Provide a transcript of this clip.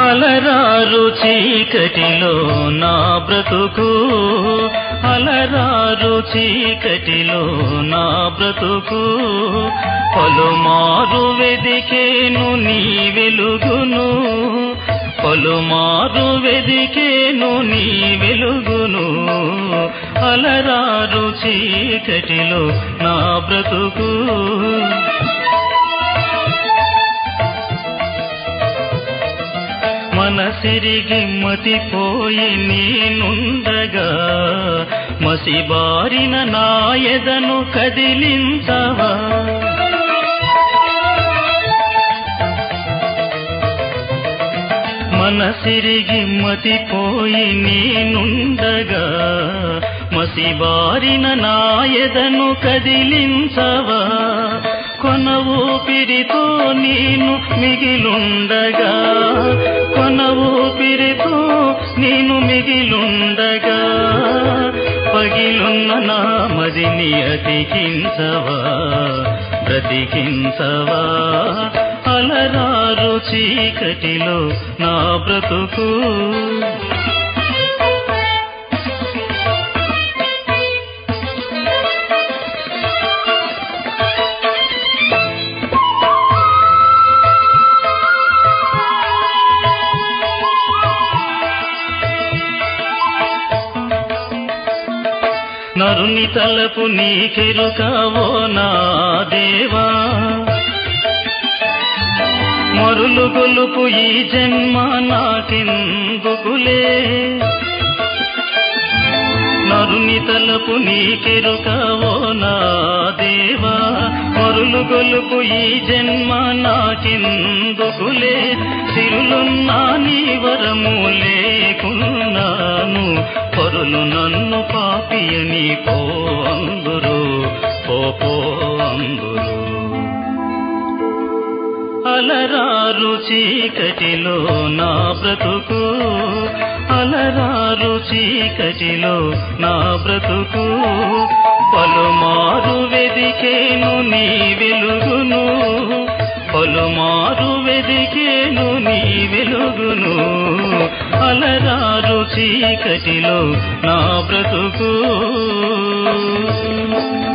అలరారు చీకటిలో నా బ్రతుకు అలరారు చీకటిలో నా బ్రతుకు పలుమారు వెదికేను నీ వెలుగును పలుమారు వెదికేను నీ వెలుగును అలరారు చీకటిలో నా బ్రతుకు మనసిరిగి మతిపోయి నేనుండగా మసిబారిన నాయదను కదిలించవా మనసిరిగి మతిపోయి నేనుండగా మసిబారిన నాయదను కదిలించవా కొన ఊపిరితో నేను మిగిలుండగా కొన ఊపిరితో నేను మిగిలుండగా పగిలున్న నా మదిని అతికించవా బ్రతికించవా అలరారు చీకటిలో నా బ్రతుకు నరుని తలపు నీకెరుకావో నా దేవా మరులు గొలుపు ఈ జన్మ నాకెందుకులే నరుని తలపు నీకెరుకావో నా దేవా మరులు గొలుపు ఈ జన్మ నాకెందుకులే సిరులున్నా నీ వరము లేకున్నాను పరులు నన్ను పాపియని పో అందురు పో పో అందురు అలరారు చీకటిలో నా బ్రతుకు అలరారు చీకటిలో నా బ్రతుకు పలుమారు వెదికేను నీ వెలుగును పలుమారు వెదికేను నీ వెలుగును అలరారు చీకటిలో నా బ్రతుకు